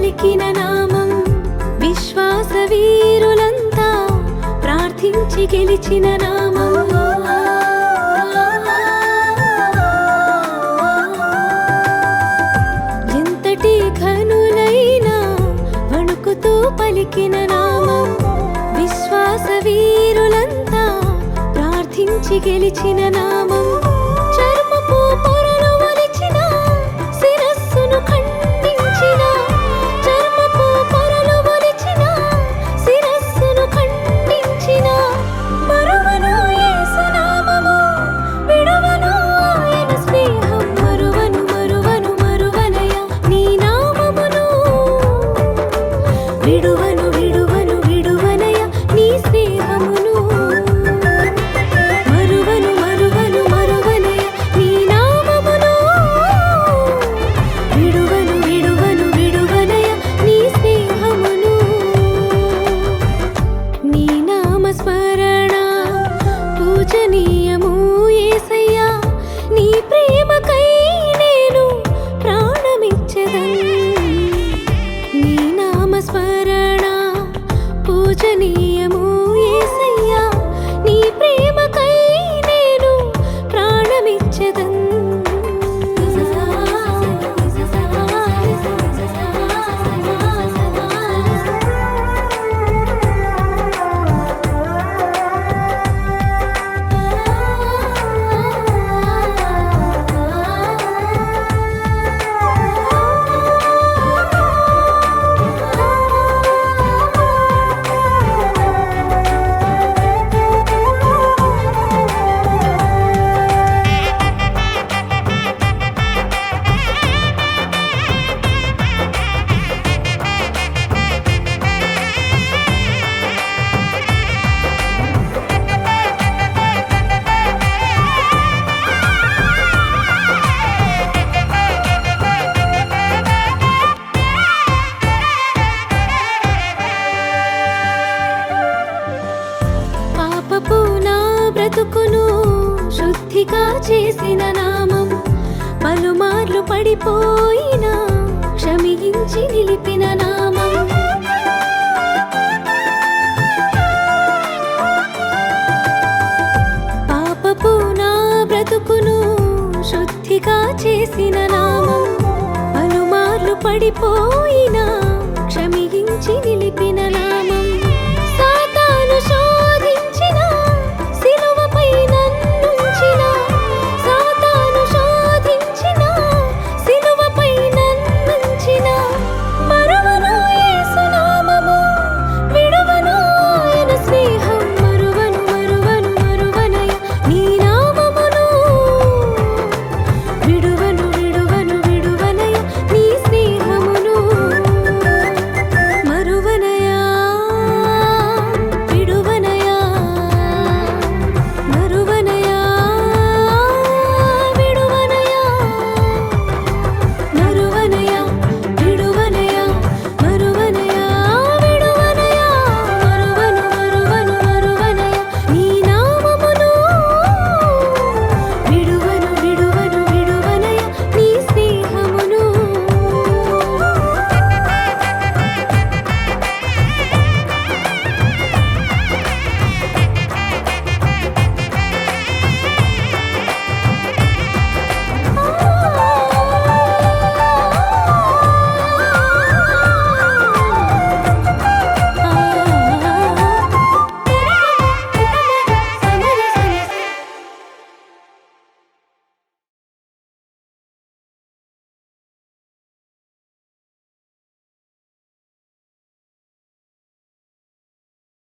పలికిన నామం విశ్వాస వీరులంతా ప్రార్థించి గెలిచిన నామం ఎంతటి ఘనులైనా వణుకుతూ పలికిన నామం విశ్వాస వీరులంతా ప్రార్థించి గెలిచిన నామం చర్మపు పొరలు ఒలిచిన శిరస్సును ఖండించిన చర్మపు పొరలు ఒలిచిన శిరస్సును ఖండించిన మరువను యేసు నామము విడువను ఆయన స్నేహం మరువను మరువను మరువనయ నీ నామమును విడువను విడువను విడువనయ నీ స్నేహమును మరువను మరువను మరువనయ నీ నామమును విడువను విడువను విడువనయ నీ స్నేహమును నీ నామ స్మరణ పూజనీయము యేసయ్యా నీ ప్రేమకై నేను ప్రాణమిచ్చదన్ నీ నామ స్మరణ పూజనీయము యేసయ్యా నీ ప్రేమకై నేను ప్రాణమిచ్చదన్ పాపపు నా బ్రతుకును శుద్ధిగా చేసిన నామం పలుమార్లు పడిపోయిన క్షమించి నిలిపిన నామం పాపపు నా బ్రతుకును శుద్ధిగా చేసిన నామం పలుమార్లు పడిపోయిన క్షమించి నిలిపిన నామం